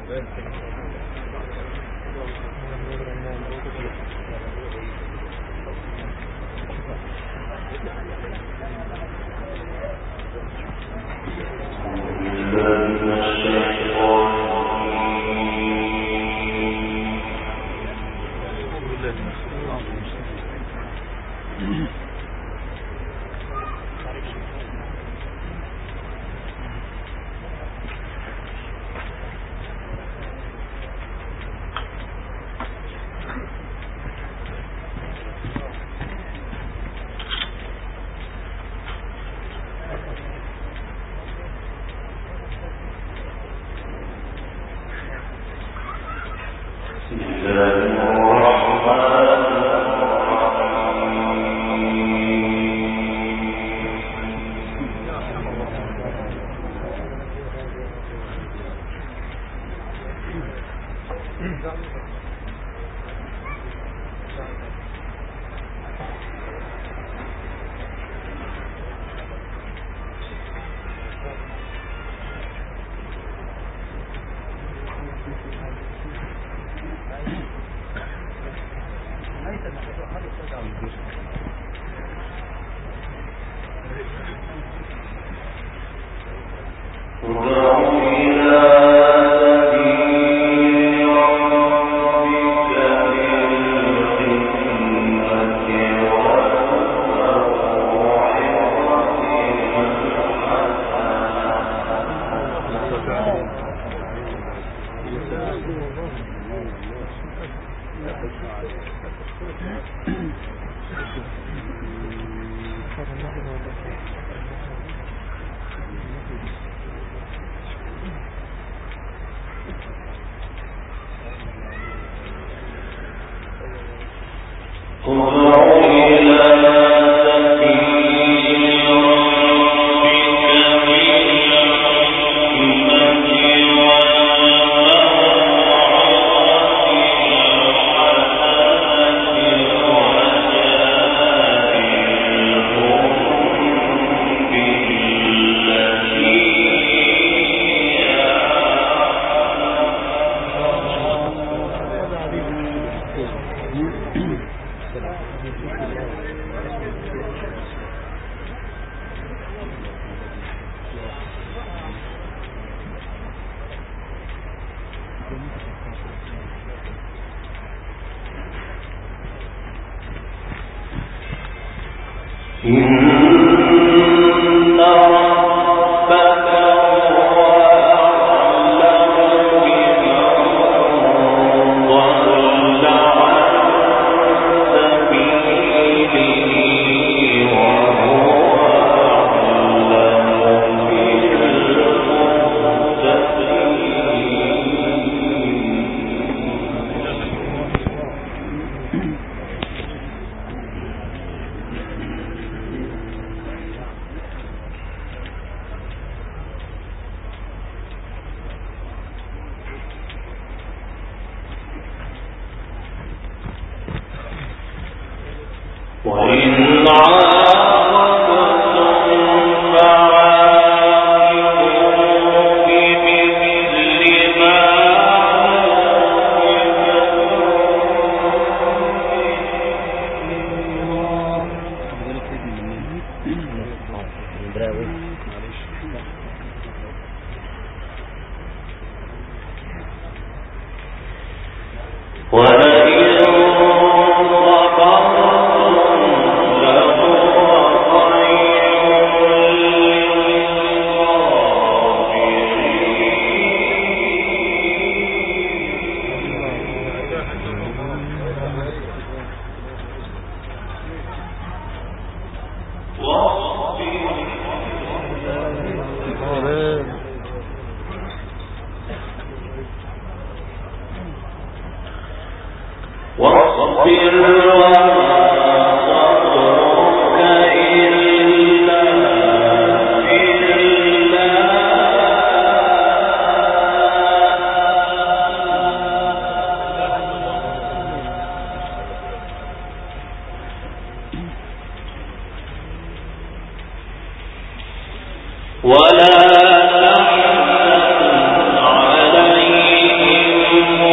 ولا تحزن عليهم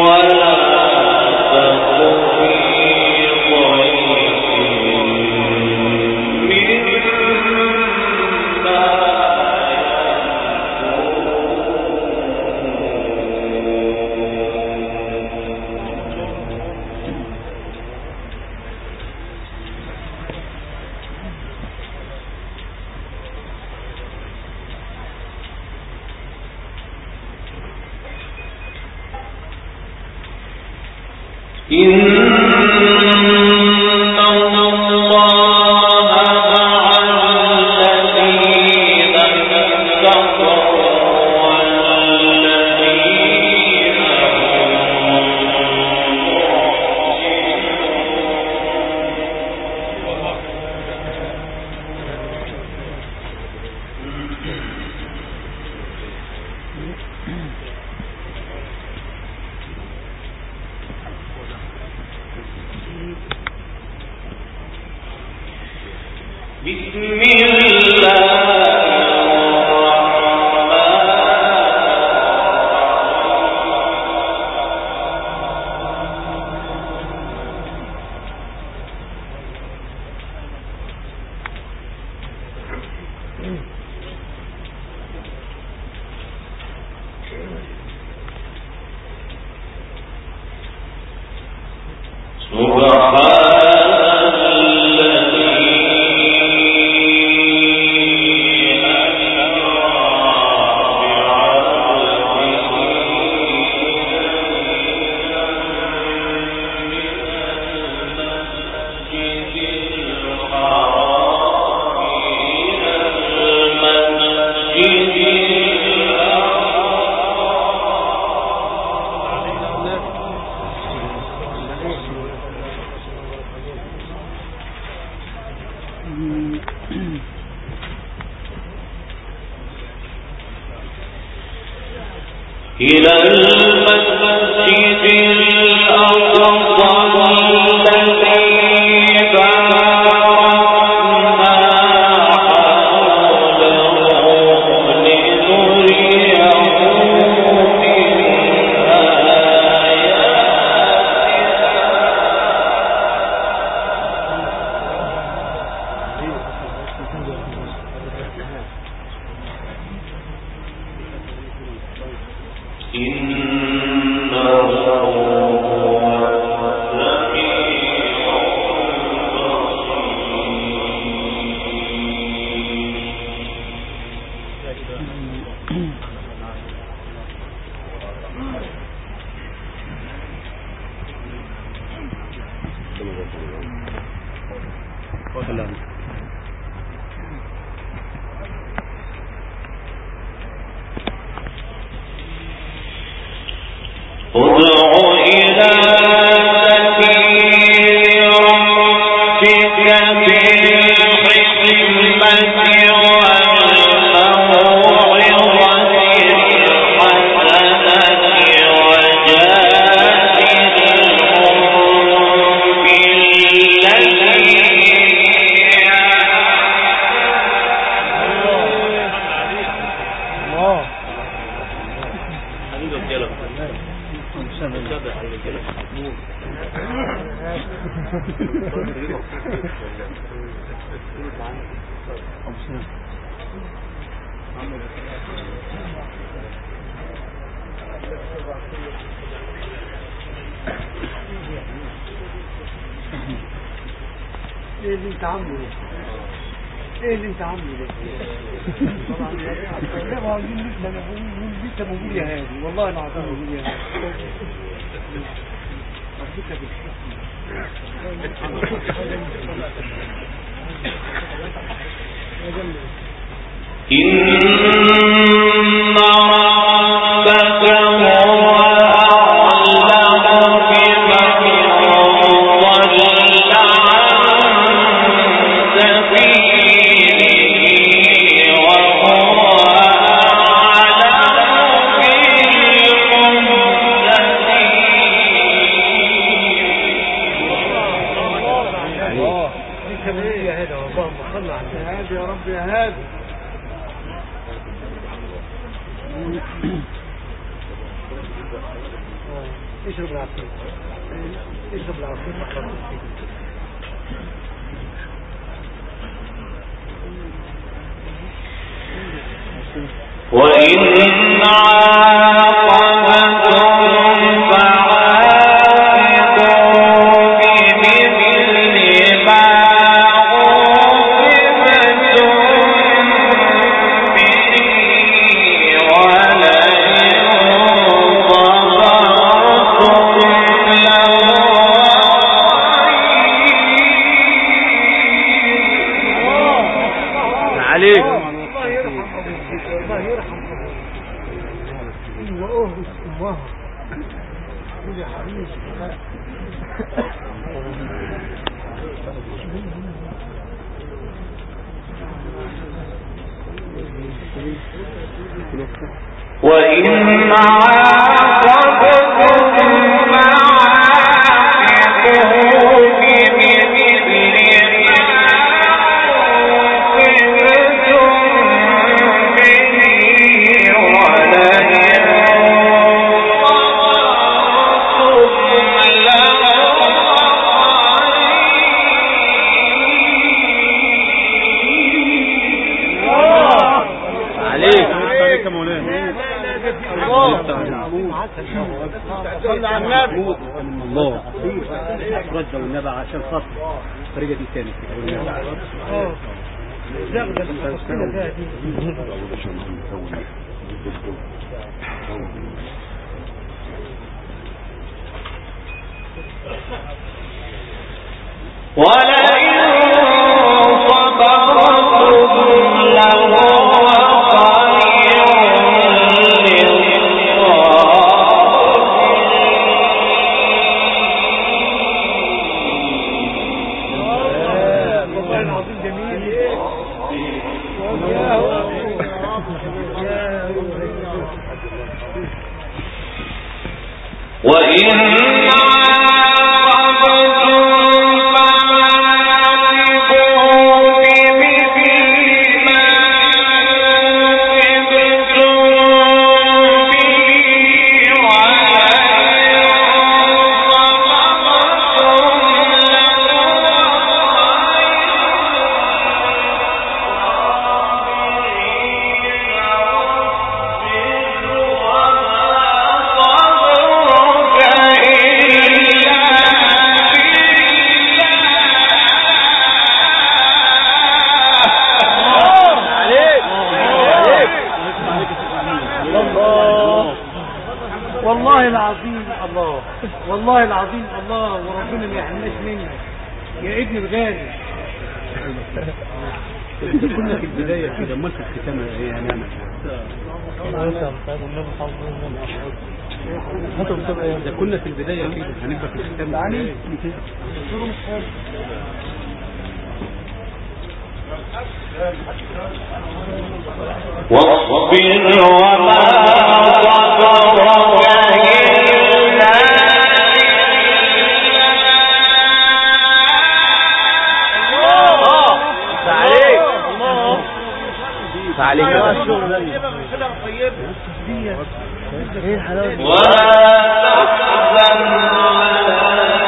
ايه اللي انت عامله ده ايه اللي انت عامله ده طبعا لسه موجود يا هادي والله العظيم موجود يا هادي ربك إن ربك هو اشرب العصير اشرب العصير وحرص وإن عاقبتم فعاقبوا بمثل ما عوقبتم به ولئن صبرتم لهو عليك الله يرحم ابوك الله يرحم ابوك واهرس امها قول يا حبيبي وإن عاقبتم فعاقبوا بمثل ما عوقبتم به ولئن صبرتم لهو عليك عليك يا مولانا صلى على النبي الله رد والنبي عشان خاطر الطريقه دي تاني اه زغزغ التفصيلة فيها دي ولئن صبرتم لهو خير والله العظيم جميل يا هو يا هو وإن عاقبتم فعاقبوا بمثل ما عوقبتم به ولئن صبرتم والله العظيم الله والله العظيم الله وربنا ما يحرمناش منك يا ابن الغالي كنا في البدايه كده امال في الختام ايه هنعمل ده كنا في البدايه كده هنبقى في الختام يعني واصبر وما صبرك إلا عليك عليك يا باشا. ولا تحزن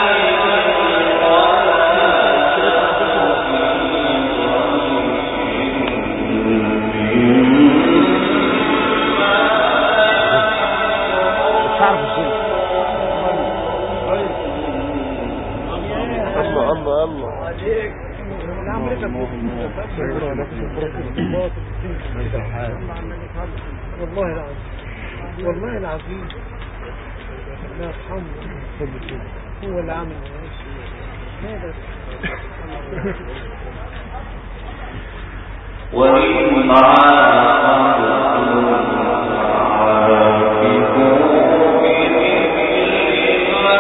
الله الله الله والله العظيم والله العظيم لا يرحمه هو اللي عامل هذا وإن عاقبتم فعاقبوا بمثل ما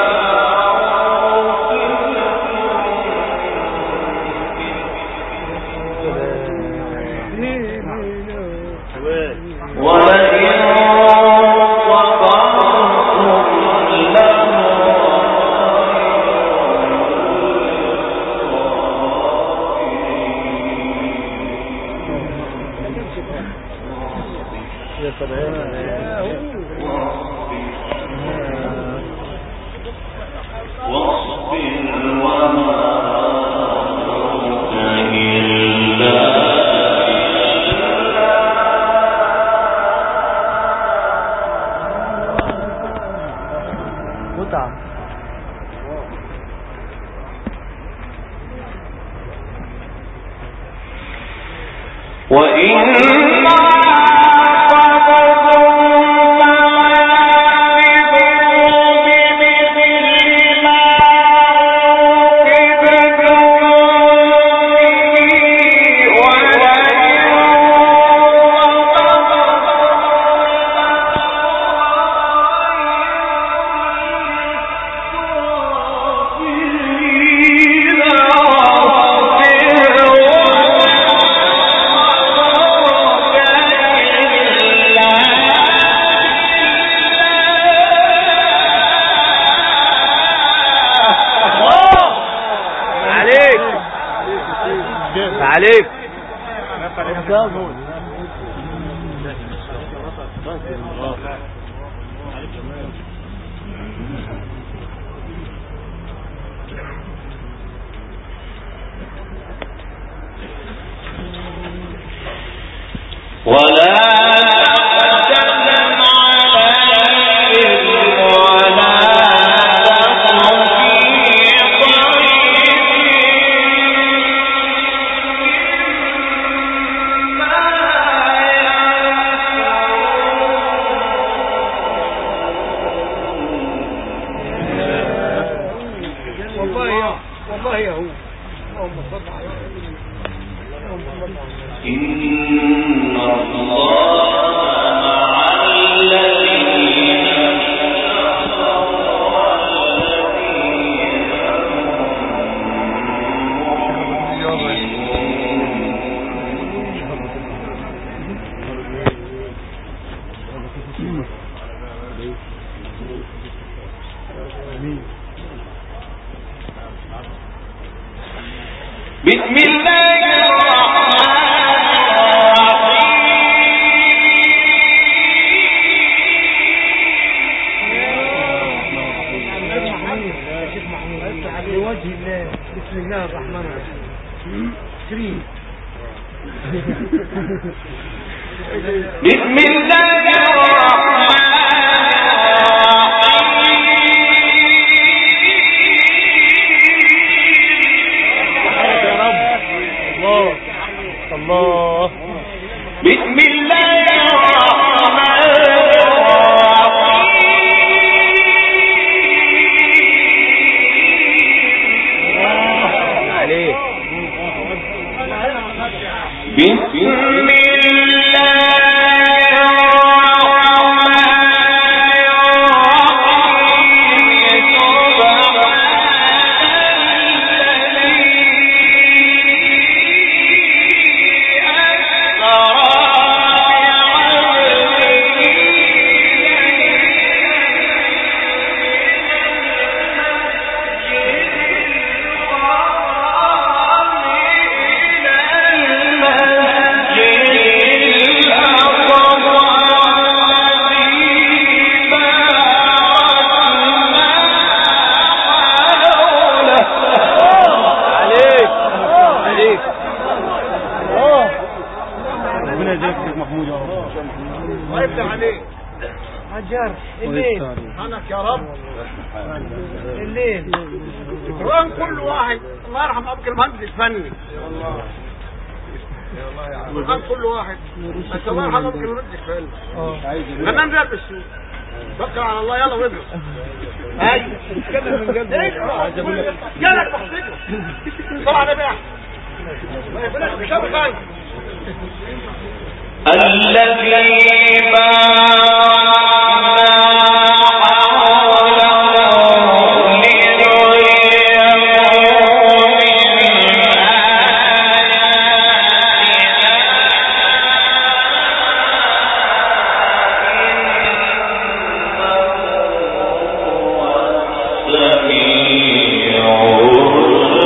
ولئن صبرتم لهو متعة وإن عليك عليك ولا تحزن عليهم ولا تك في ضيق والله يا والله يا هو اللهم صل على إن الله مع الذين اتقوا والذين بسم الله الرحمن لوجه الله بسم الله الرحمن الرحيم كريم بسم الله الرحمن الله الله بسم الله الرحمن الرحيم عليك بسم الله عليك عليك ربنا يجزاك يا محمود يا رب الله يفتح عليك حجر الليل سبحانك يا رب الليل القرآن كل واحد الله يرحم أبوك المهندس الفني القرآن كل واحد بس الله يرحم أبوك المهندس الفني لما نزل بالسوق توكل على الله يلا وادرس ايوه كده من جد جالك بحثك طبعا ده بقى ما يقولك مش هبقى الذي باركنا حوله لنريه من آياتنا السميع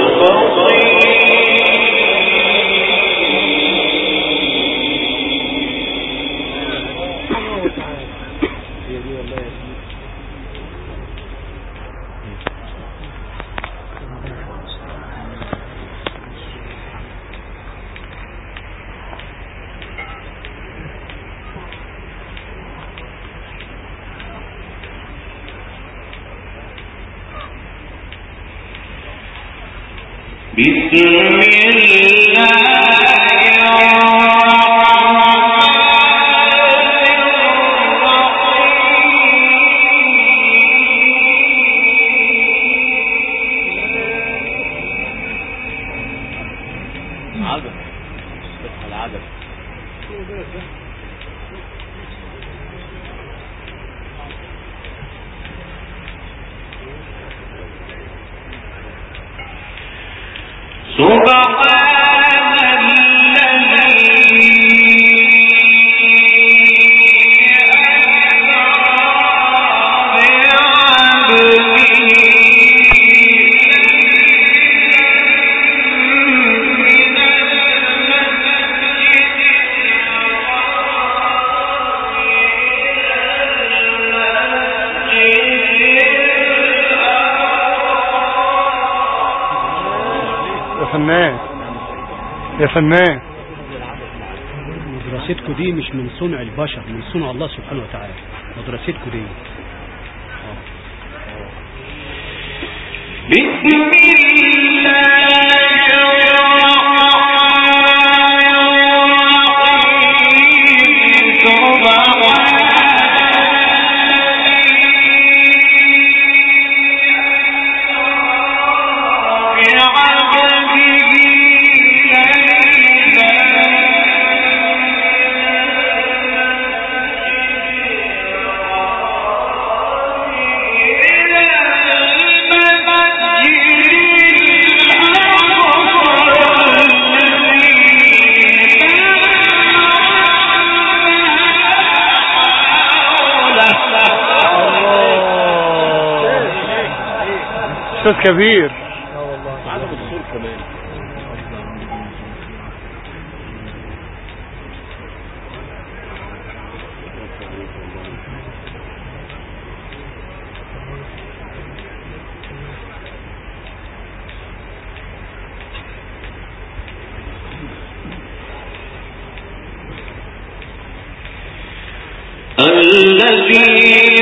البصير عدد اصحى العدد يا فنان يا فنان مدرستكم دي مش من صنع البشر من صنع الله سبحانه وتعالى مدرستكم دي استاذ كبير عدم الصور كمان الذي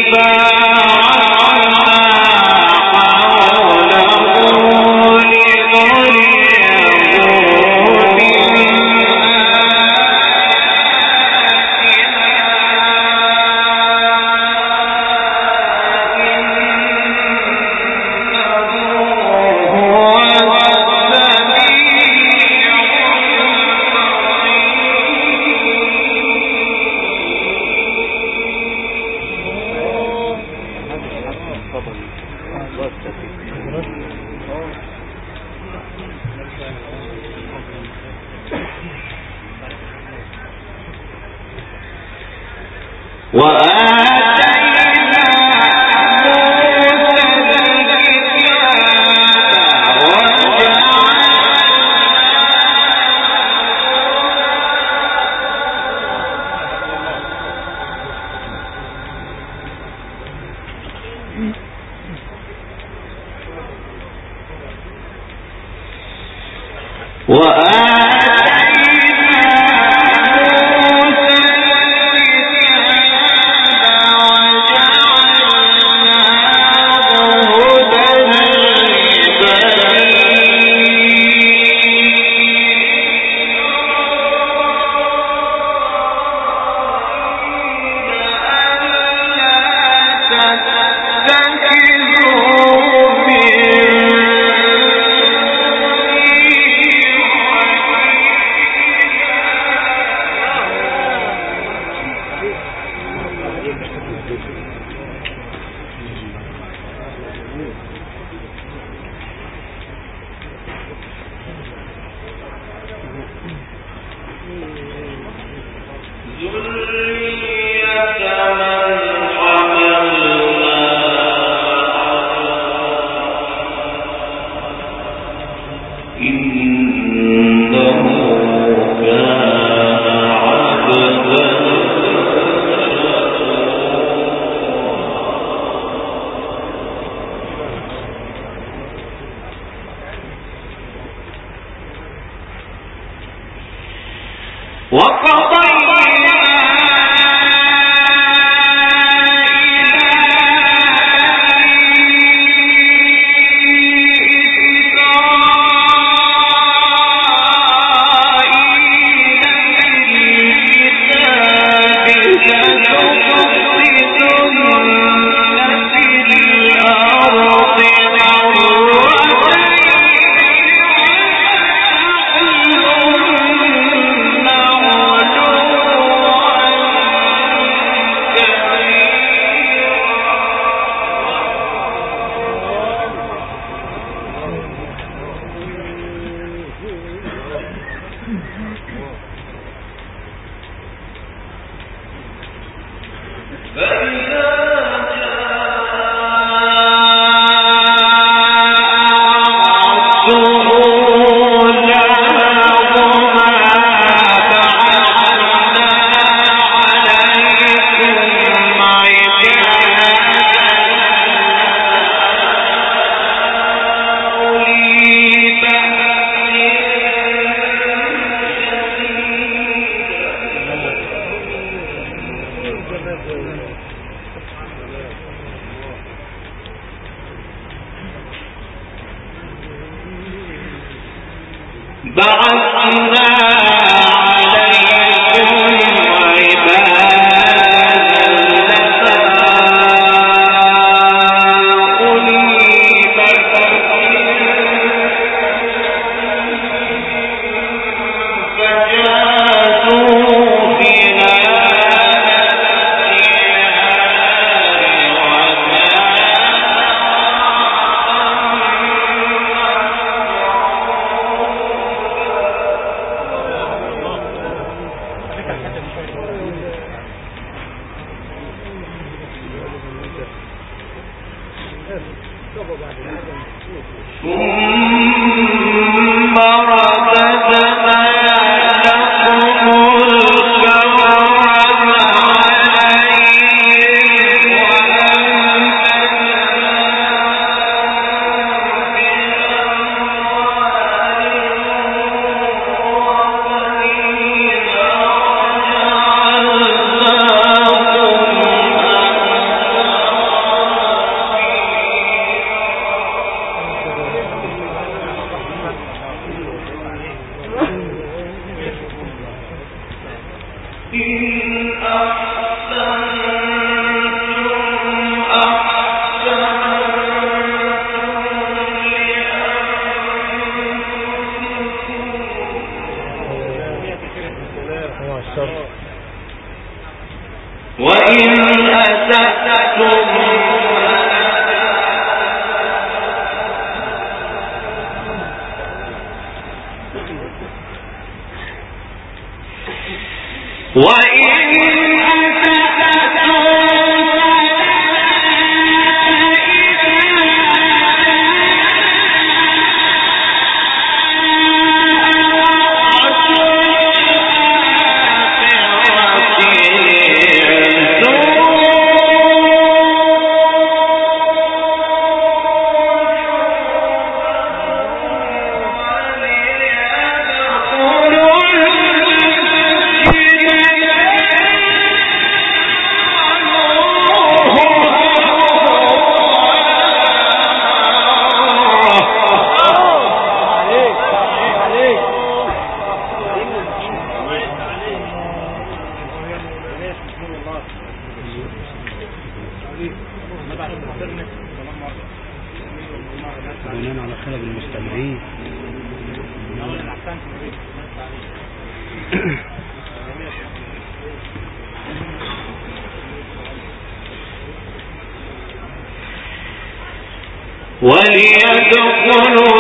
وليدخلوا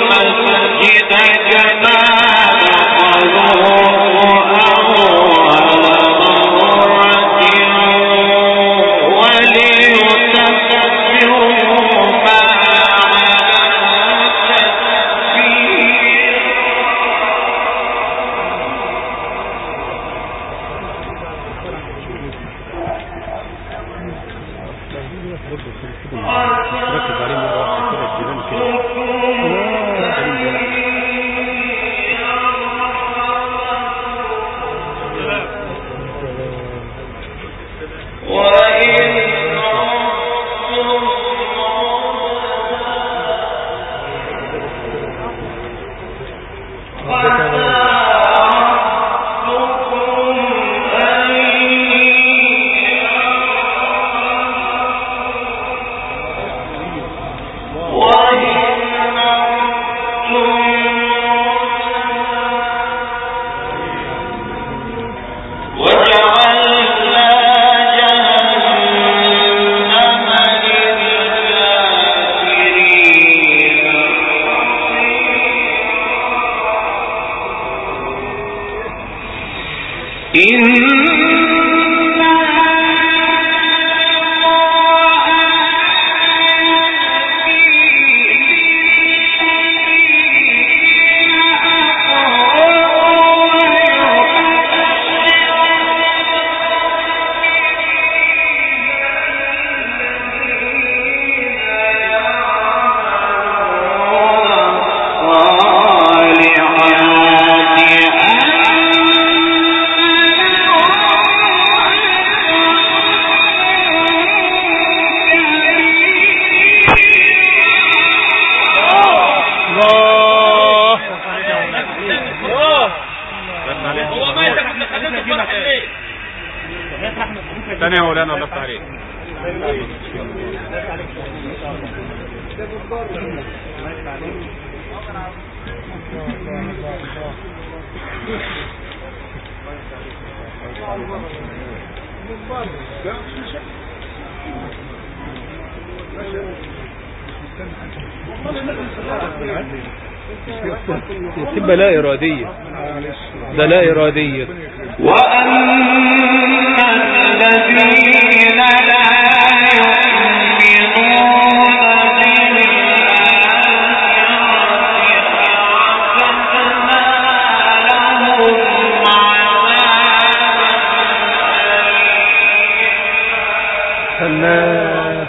المسجد كما تاني يا مولانا الله يفتح عليك تبقى لا إرادية ده لا إرادية وأن الذين لا يؤمنون فالناس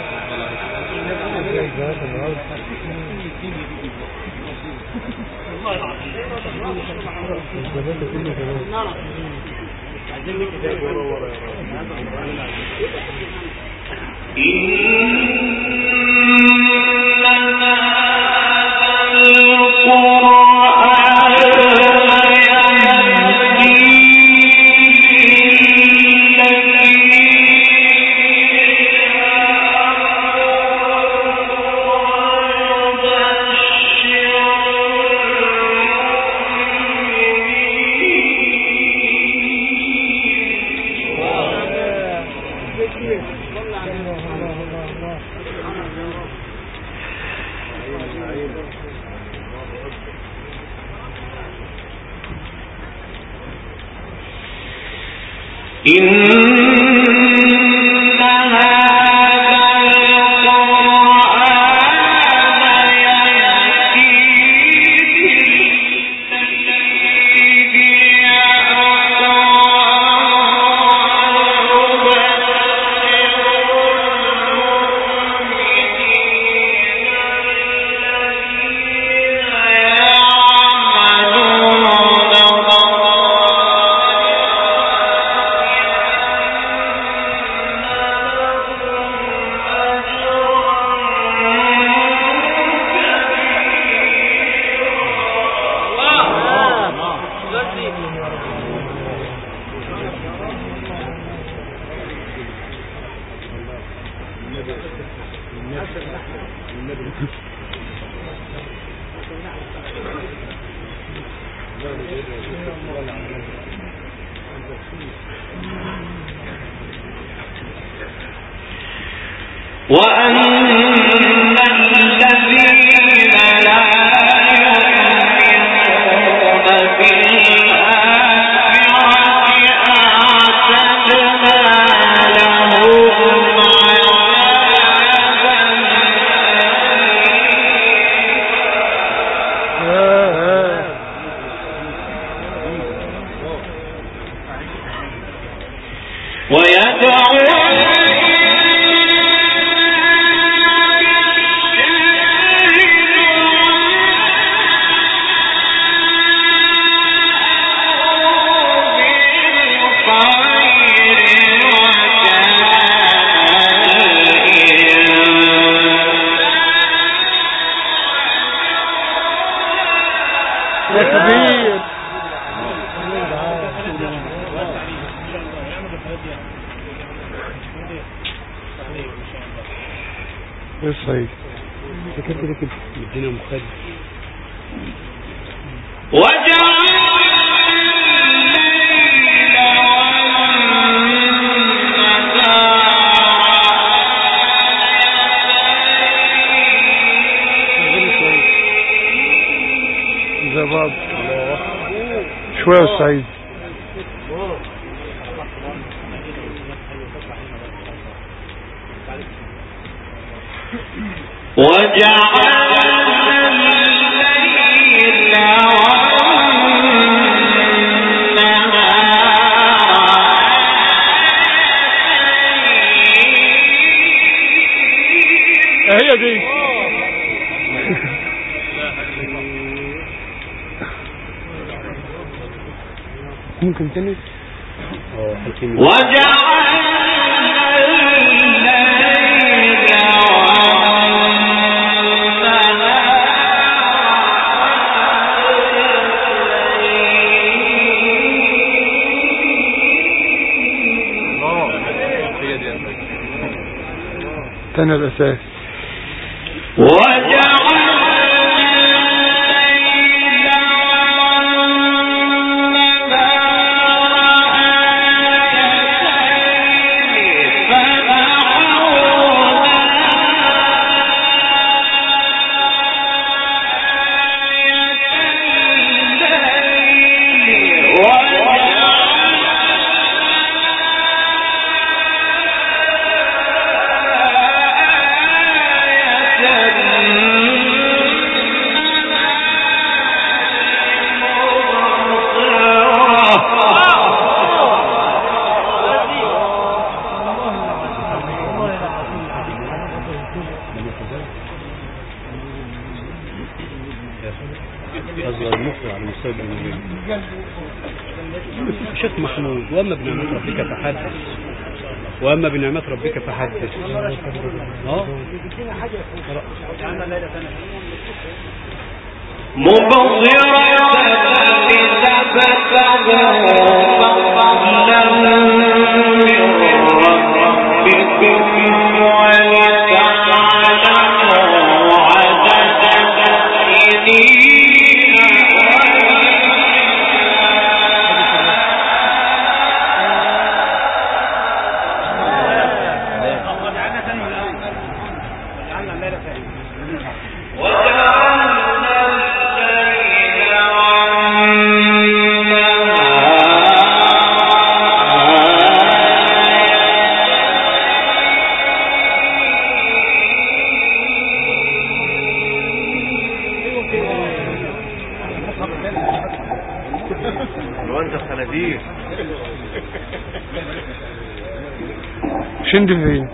إن هذا القرآن وأن الذين لا يؤمنون بالآخرة أعتدنا لهم عذابا يا كبير يا سعيد فكرت لك الدنيا مختلفة وجعل الليل زي بعض شوية يا سعيد وجعل الليل والنهار هي دي ممكن تاني اه حكيم وجعل الليل والنهار هي أنا الأساس أصغر المخ على مستوى الأموية شيخ محمود وأما بنعمة ربك فحدث وأما بنعمة ربك فحدث اه وانت الخنازير شند فين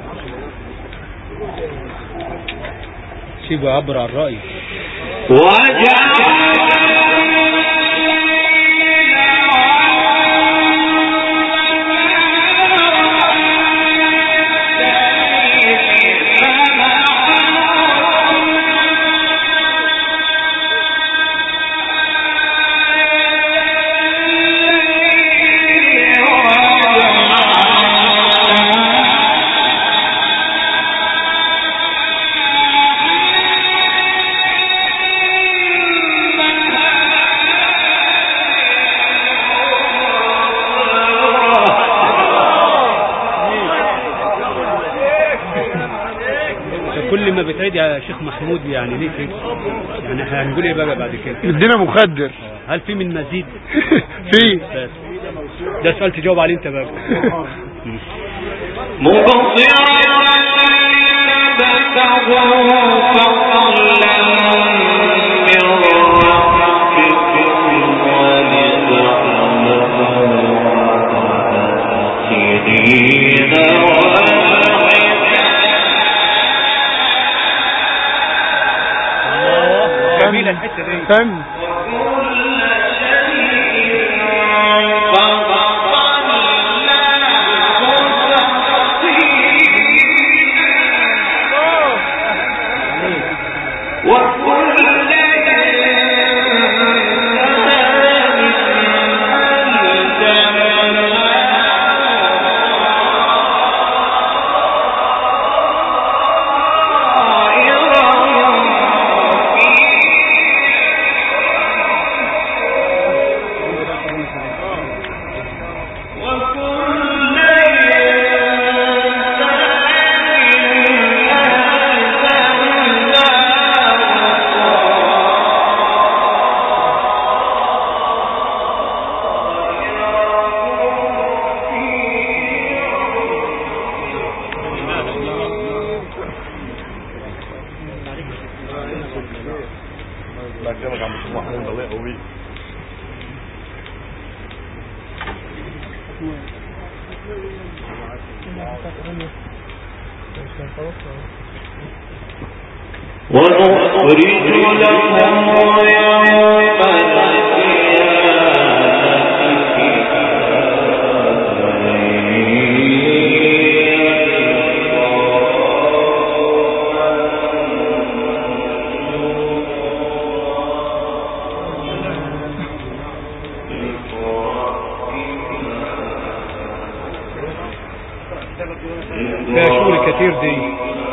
سيبه يعبر عن رأيه كل ما بتعيد يا شيخ محمود يعني ليه كده يعني احنا هنقول ايه بقى بعد كده ادينا مخدر هل في من مزيد في بس ده سؤال تجاوب عليه انت بقى جميلة الحتة دي فن الله يكرمك يا عم الشيخ محمود الله يقويك ونخرج لهم يوم فيها شغل كتير دي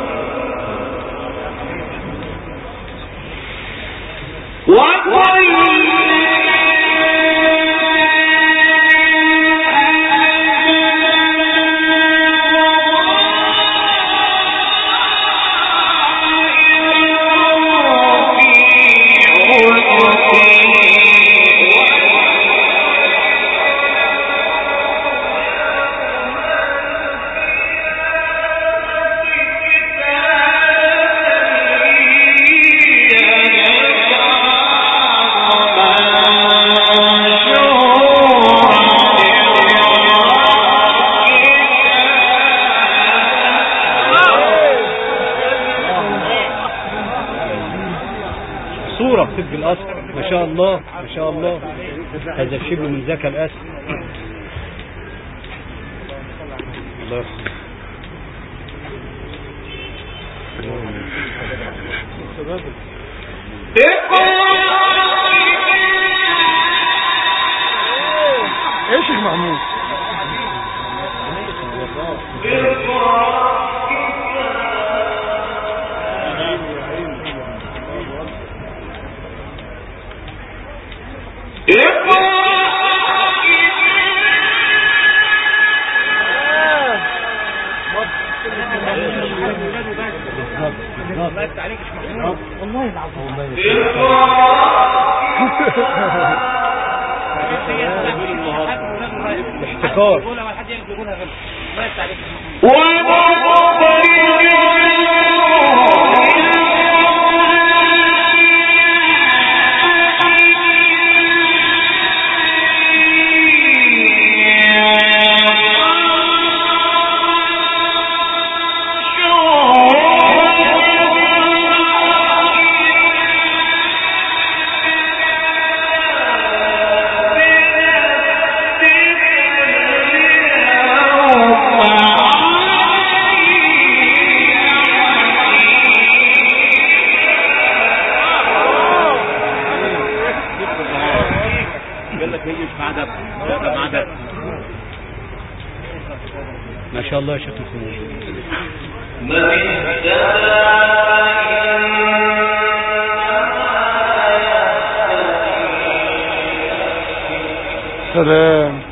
دكتورة في طب الأسر ما شاء الله ما شاء الله هذا الشبل من ذاك الأسر الله يرحمه ايش يا محمود والله العظيم احتكار قال لك هيجي مع دب ده مع دب ما شاء الله يا شيخ محمود سلام